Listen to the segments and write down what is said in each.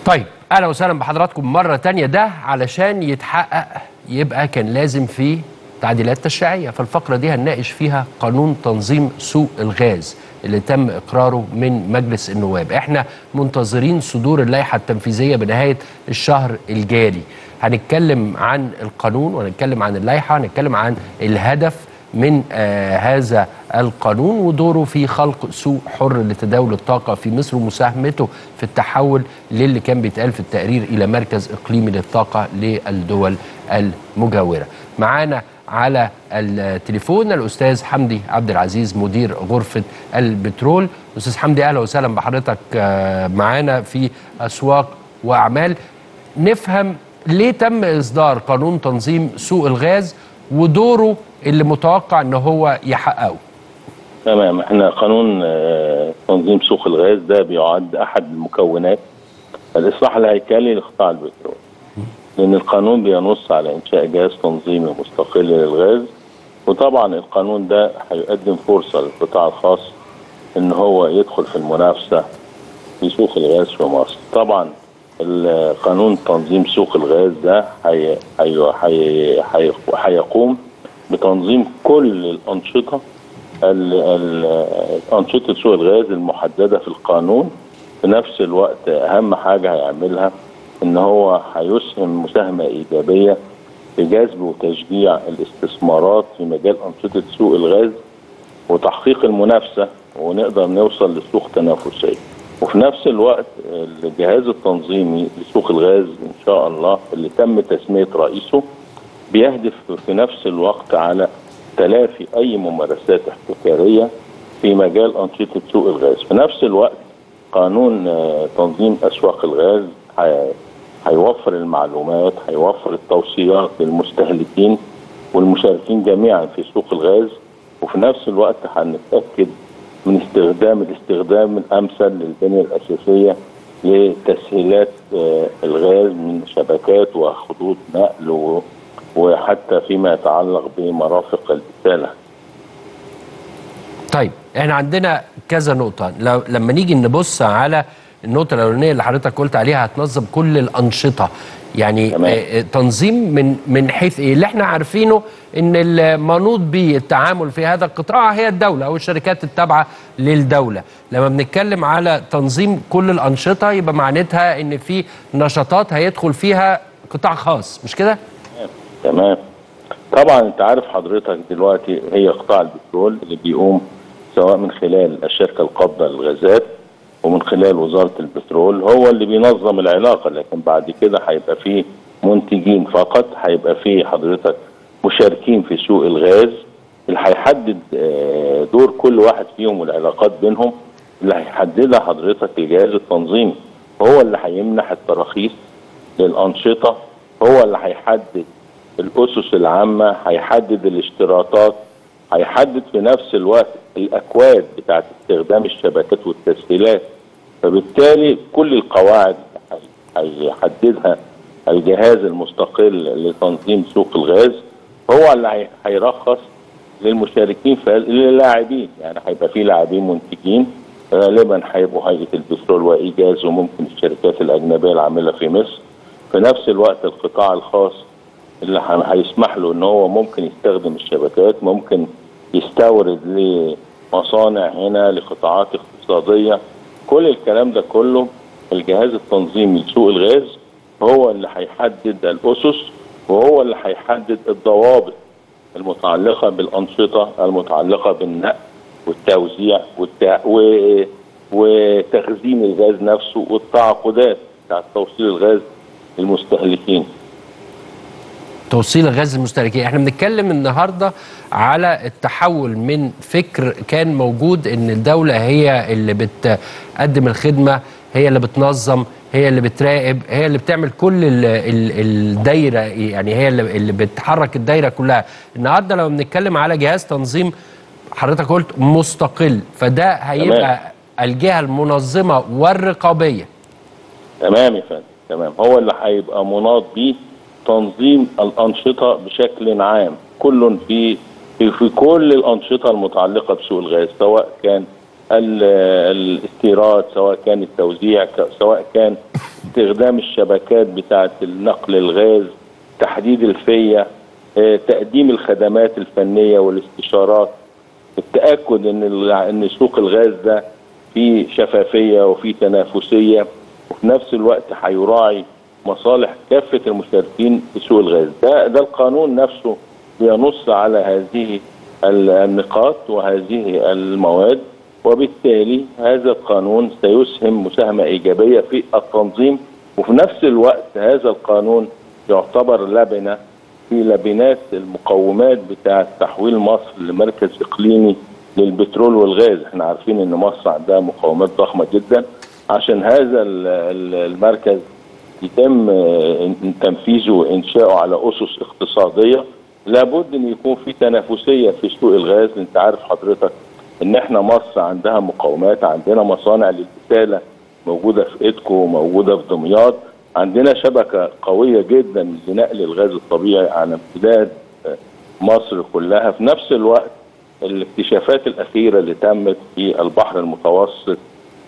طيب اهلا وسهلا بحضراتكم مره تانية ده علشان يتحقق يبقى كان لازم في تعديلات تشريعيه فالفقره دي هنناقش فيها قانون تنظيم سوق الغاز اللي تم اقراره من مجلس النواب احنا منتظرين صدور اللائحه التنفيذيه بنهايه الشهر الجاري هنتكلم عن القانون وهنتكلم عن اللائحه هنتكلم عن الهدف من آه هذا القانون ودوره في خلق سوق حر لتداول الطاقة في مصر ومساهمته في التحول للي كان بيتقال في التقرير إلى مركز إقليمي للطاقة للدول المجاورة معانا على التليفون الأستاذ حمدي عبد العزيز مدير غرفة البترول أستاذ حمدي أهلا وسهلا بحضرتك آه معانا في أسواق وأعمال نفهم ليه تم إصدار قانون تنظيم سوق الغاز ودوره اللي متوقع ان هو يحققه تمام احنا قانون تنظيم سوق الغاز ده بيعد احد المكونات الاصلاح الهيكلي لقطاع البترول لان القانون بينص على انشاء جهاز تنظيمي مستقل للغاز وطبعا القانون ده هيقدم فرصه للقطاع الخاص ان هو يدخل في المنافسه في سوق الغاز في مصر طبعا القانون تنظيم سوق الغاز ده هي هي هي هيقوم بتنظيم كل الانشطه انشطه سوق الغاز المحدده في القانون في نفس الوقت اهم حاجه هيعملها ان هو هيسهم مساهمه ايجابيه في جذب وتشجيع الاستثمارات في مجال انشطه سوق الغاز وتحقيق المنافسه ونقدر نوصل لسوق تنافسيه. وفي نفس الوقت الجهاز التنظيمي لسوق الغاز ان شاء الله اللي تم تسميه رئيسه بيهدف في نفس الوقت على تلافي اي ممارسات احتكاريه في مجال انشطه سوق الغاز، في نفس الوقت قانون تنظيم اسواق الغاز هيوفر المعلومات، هيوفر التوصيات للمستهلكين والمشاركين جميعا في سوق الغاز وفي نفس الوقت هنتاكد من استخدام الاستخدام الامثل للبنيه الاساسيه لتسهيلات الغاز من شبكات وخطوط نقل وحتى فيما يتعلق بمرافق الإسالة طيب احنا عندنا كذا نقطة لما نيجي نبص على النقطة الأولانية اللي حضرتك قلت عليها هتنظم كل الأنشطة يعني تمام. تنظيم من من حيث ايه؟ اللي احنا عارفينه ان المنوط به التعامل في هذا القطاع هي الدوله او الشركات التابعه للدوله، لما بنتكلم على تنظيم كل الانشطه يبقى معناتها ان في نشاطات هيدخل فيها قطاع خاص مش كده؟ تمام طبعا انت عارف حضرتك دلوقتي هي قطاع البترول اللي بيقوم سواء من خلال الشركه القابضه للغازات ومن خلال وزاره البترول هو اللي بينظم العلاقه لكن بعد كده هيبقى فيه منتجين فقط هيبقى فيه حضرتك مشاركين في سوق الغاز اللي هيحدد دور كل واحد فيهم والعلاقات بينهم اللي هيحددها حضرتك الجهاز التنظيمي هو اللي هيمنح التراخيص للانشطه هو اللي هيحدد الاسس العامه هيحدد الاشتراطات هيحدد في نفس الوقت الاكواد بتاعت استخدام الشبكات والتسهيلات فبالتالي كل القواعد هيحددها الجهاز المستقل لتنظيم سوق الغاز هو اللي هيرخص للمشاركين في للاعبين يعني هيبقى في لاعبين منتجين غالبا هيبقوا هيئه البترول وايجاز وممكن الشركات الاجنبيه العامله في مصر في نفس الوقت القطاع الخاص اللي هيسمح له ان هو ممكن يستخدم الشبكات ممكن يستورد لمصانع هنا لقطاعات اقتصاديه كل الكلام ده كله الجهاز التنظيمي لسوق الغاز هو اللي هيحدد الاسس وهو اللي هيحدد الضوابط المتعلقه بالانشطه المتعلقه بالنقل والتوزيع والتع... و... وتخزين الغاز نفسه والتعاقدات بتاعت توصيل الغاز للمستهلكين توصيل الغاز للمستهلكين احنا بنتكلم النهارده على التحول من فكر كان موجود ان الدوله هي اللي بتقدم الخدمه هي اللي بتنظم هي اللي بتراقب هي اللي بتعمل كل ال ال الدايره يعني هي اللي, اللي بتحرك الدايره كلها النهارده لما بنتكلم على جهاز تنظيم حضرتك قلت مستقل فده هيبقى تمام. الجهه المنظمه والرقابيه تمام يا فندم تمام هو اللي هيبقى مناط بيه تنظيم الانشطه بشكل عام كل في في, في كل الانشطه المتعلقه بسوق الغاز سواء كان الاستيراد سواء كان التوزيع سواء كان استخدام الشبكات بتاعه النقل الغاز تحديد الفيه آه، تقديم الخدمات الفنيه والاستشارات التاكد ان ال- ان سوق الغاز ده فيه شفافيه وفيه تنافسيه وفي نفس الوقت هيراعي مصالح كافه المشتركين في سوق الغاز ده ده القانون نفسه بينص على هذه ال- النقاط وهذه المواد وبالتالي هذا القانون سيسهم مساهمه ايجابيه في التنظيم وفي نفس الوقت هذا القانون يعتبر لبنه في لبنات المقومات بتاعه تحويل مصر لمركز اقليمي للبترول والغاز احنا عارفين ان مصر عندها مقومات ضخمه جدا عشان هذا ال- ال- المركز يتم آه، تنفيذه وانشاؤه على اسس اقتصاديه لابد ان يكون في تنافسيه في سوق الغاز انت عارف حضرتك ان احنا مصر عندها مقومات عندنا مصانع للبساله موجوده في ايدكو موجوده في دمياط عندنا شبكه قويه جدا لنقل الغاز الطبيعي على امتداد آه، مصر كلها في نفس الوقت الاكتشافات الاخيره اللي تمت في البحر المتوسط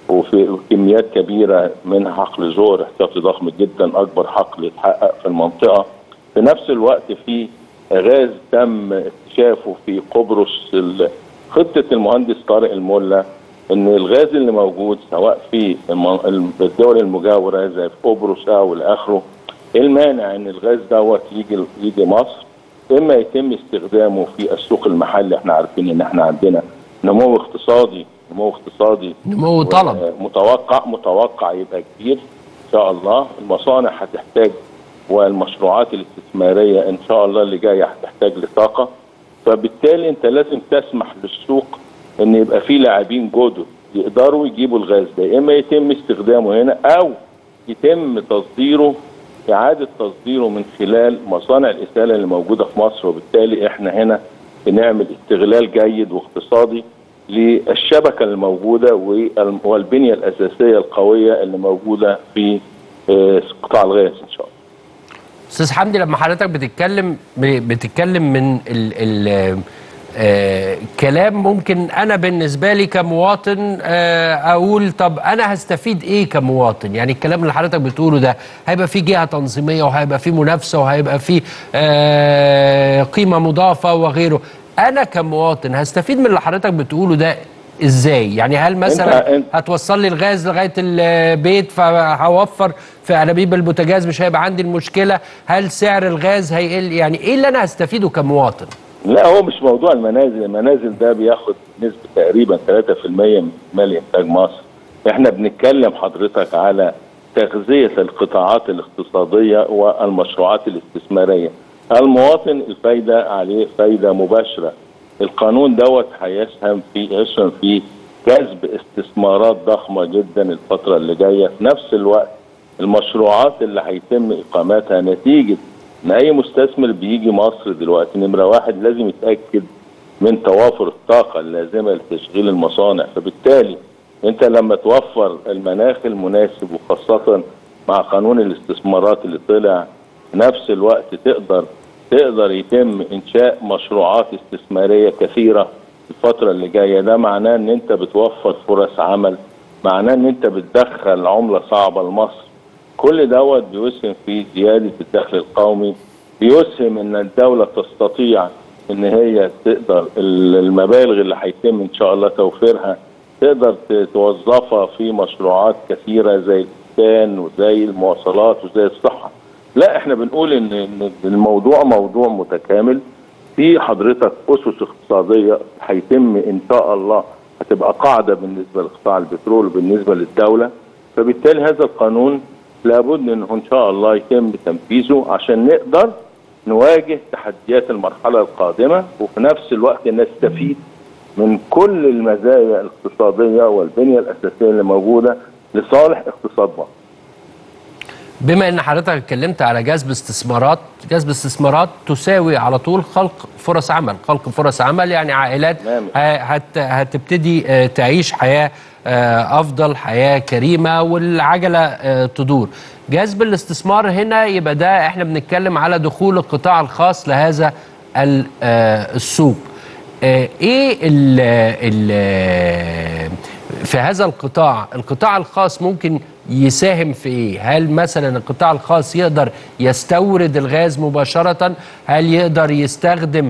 وفي كميات كبيره من حقل زور احتياطي ضخم جدا اكبر حقل يتحقق في المنطقه في نفس الوقت في غاز تم اكتشافه في قبرص ال- خطه المهندس طارق الملا ان الغاز اللي موجود سواء في الم- الدول المجاوره زي في قبرص او الاخره ايه المانع ان الغاز دوت يجي يجي مصر اما يتم استخدامه في السوق المحلي احنا عارفين ان احنا عندنا نمو اقتصادي نمو اقتصادي نمو طلب متوقع متوقع يبقى كبير ان شاء الله المصانع هتحتاج والمشروعات الاستثماريه ان شاء الله اللي جايه هتحتاج لطاقه فبالتالي انت لازم تسمح للسوق ان يبقى فيه لاعبين جدد يقدروا يجيبوا الغاز ده اما يتم استخدامه هنا او يتم تصديره اعاده تصديره من خلال مصانع الاساله اللي موجوده في مصر وبالتالي احنا هنا بنعمل استغلال جيد واقتصادي للشبكه الموجوده والم- والبنيه الاساسيه القويه اللي موجوده في آه، قطاع الغاز ان شاء الله. استاذ حمدي لما حضرتك بتتكلم بتتكلم من ال ال آه كلام ممكن انا بالنسبه لي كمواطن آه اقول طب انا هستفيد ايه كمواطن يعني الكلام اللي حضرتك بتقوله ده هيبقى فيه جهه تنظيميه وهيبقى فيه منافسه وهيبقى فيه آه قيمه مضافه وغيره انا كمواطن هستفيد من اللي حضرتك بتقوله ده ازاي يعني هل مثلا أنت- هتوصل لي الغاز لغايه البيت فهوفر في انابيب البوتاجاز مش هيبقى عندي المشكله هل سعر الغاز هيقل يعني ايه اللي انا هستفيده كمواطن لا هو مش موضوع المنازل، المنازل ده بياخد نسبة تقريبا 3% من إجمالي إنتاج مصر. إحنا بنتكلم حضرتك على تغذية القطاعات الاقتصادية والمشروعات الاستثمارية. المواطن الفايدة عليه فايدة مباشرة. القانون دوت هيسهم في يسهم في جذب استثمارات ضخمة جدا الفترة اللي جاية، في نفس الوقت المشروعات اللي هيتم إقامتها نتيجة ان اي مستثمر بيجي مصر دلوقتي نمره واحد لازم يتاكد من توافر الطاقه اللازمه لتشغيل المصانع فبالتالي انت لما توفر المناخ المناسب وخاصه مع قانون الاستثمارات اللي طلع في نفس الوقت تقدر تقدر يتم انشاء مشروعات استثماريه كثيره الفتره اللي جايه ده معناه ان انت بتوفر فرص عمل معناه ان انت بتدخل عمله صعبه لمصر كل دوت بيسهم في زياده الدخل القومي بيسهم ان الدوله تستطيع ان هي تقدر ال- المبالغ اللي هيتم ان شاء الله توفيرها تقدر ت- توظفها في مشروعات كثيره زي الاسكان وزي المواصلات وزي الصحه. لا احنا بنقول ان إن الموضوع موضوع متكامل في حضرتك اسس اقتصاديه هيتم ان شاء الله هتبقى قاعده بالنسبه لقطاع البترول وبالنسبه للدوله فبالتالي هذا القانون لابد انه ان شاء الله يتم تنفيذه عشان نقدر نواجه تحديات المرحله القادمه وفي نفس الوقت نستفيد من كل المزايا الاقتصاديه والبنيه الاساسيه اللي موجوده لصالح اقتصاد مصر. بما ان حضرتك اتكلمت على جذب استثمارات جذب استثمارات تساوي على طول خلق فرص عمل خلق فرص عمل يعني عائلات تمام. ه- هت هتبتدي آه، تعيش حياة آه، أفضل حياة كريمة والعجلة آه، تدور جذب الاستثمار هنا يبقى ده احنا بنتكلم على دخول القطاع الخاص لهذا ال- آه، السوق آه، ايه ال ال في هذا القطاع القطاع الخاص ممكن يساهم في ايه هل مثلا القطاع الخاص يقدر يستورد الغاز مباشره هل يقدر يستخدم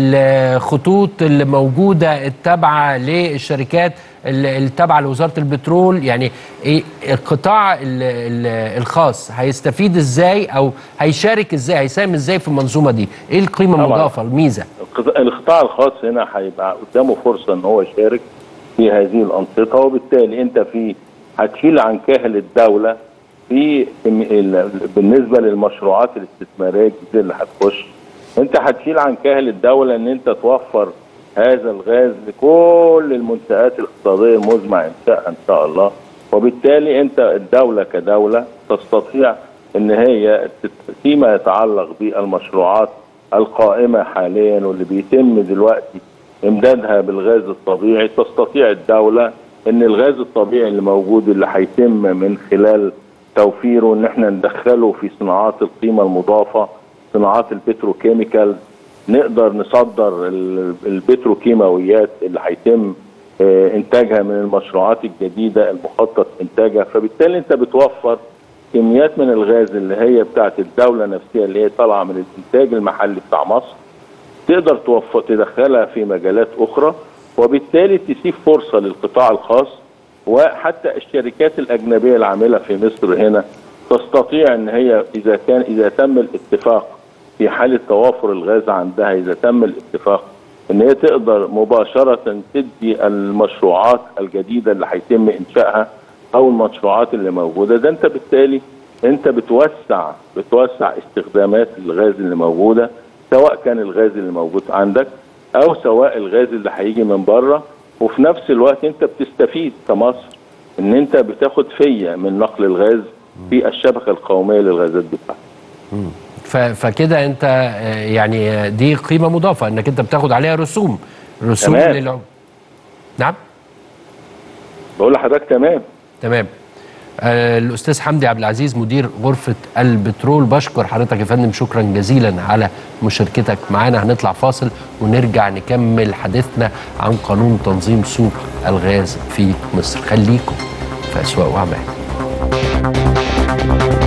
الخطوط اللي موجوده التابعه للشركات التابعه لوزاره البترول يعني ايه القطاع ال ال الخاص هيستفيد ازاي او هيشارك ازاي هيساهم ازاي في المنظومه دي ايه القيمه طبعاً. المضافه الميزه القطاع الخاص هنا هيبقى قدامه فرصه ان هو يشارك في هذه الانشطه وبالتالي انت في هتشيل عن كاهل الدوله في ال- بالنسبه للمشروعات الاستثماريه الجديده اللي هتخش انت هتشيل عن كاهل الدوله ان انت توفر هذا الغاز لكل المنشات الاقتصاديه المزمع انشائها ان شاء الله وبالتالي انت الدوله كدوله تستطيع ان هي تت- فيما يتعلق بالمشروعات القائمه حاليا واللي بيتم دلوقتي امدادها بالغاز الطبيعي تستطيع الدوله ان الغاز الطبيعي اللي موجود اللي هيتم من خلال توفيره ان احنا ندخله في صناعات القيمه المضافه صناعات البتروكيميكال نقدر نصدر ال- البتروكيماويات اللي هيتم آه، انتاجها من المشروعات الجديده المخطط انتاجها فبالتالي انت بتوفر كميات من الغاز اللي هي بتاعت الدوله نفسها اللي هي طالعه من الانتاج المحلي بتاع مصر تقدر توفر تدخلها في مجالات اخرى وبالتالي تسيب فرصه للقطاع الخاص وحتى الشركات الاجنبيه العامله في مصر هنا تستطيع ان هي اذا كان اذا تم الاتفاق في حاله توافر الغاز عندها اذا تم الاتفاق ان هي تقدر مباشره تدي المشروعات الجديده اللي هيتم انشائها او المشروعات اللي موجوده ده انت بالتالي انت بتوسع بتوسع استخدامات الغاز اللي موجوده سواء كان الغاز اللي موجود عندك او سواء الغاز اللي هيجي من بره وفي نفس الوقت انت بتستفيد كمصر ان انت بتاخد فيه من نقل الغاز في الشبكه القوميه للغازات بتاعتك ف- فكده انت آه، يعني آه، دي قيمه مضافه انك انت بتاخد عليها رسوم رسوم تمام. للعم... نعم بقول لحضرتك تمام تمام آه، الاستاذ حمدي عبد العزيز مدير غرفه البترول بشكر حضرتك يا فندم شكرا جزيلا على مشاركتك معانا هنطلع فاصل ونرجع نكمل حديثنا عن قانون تنظيم سوق الغاز في مصر خليكم في اسواق وعمال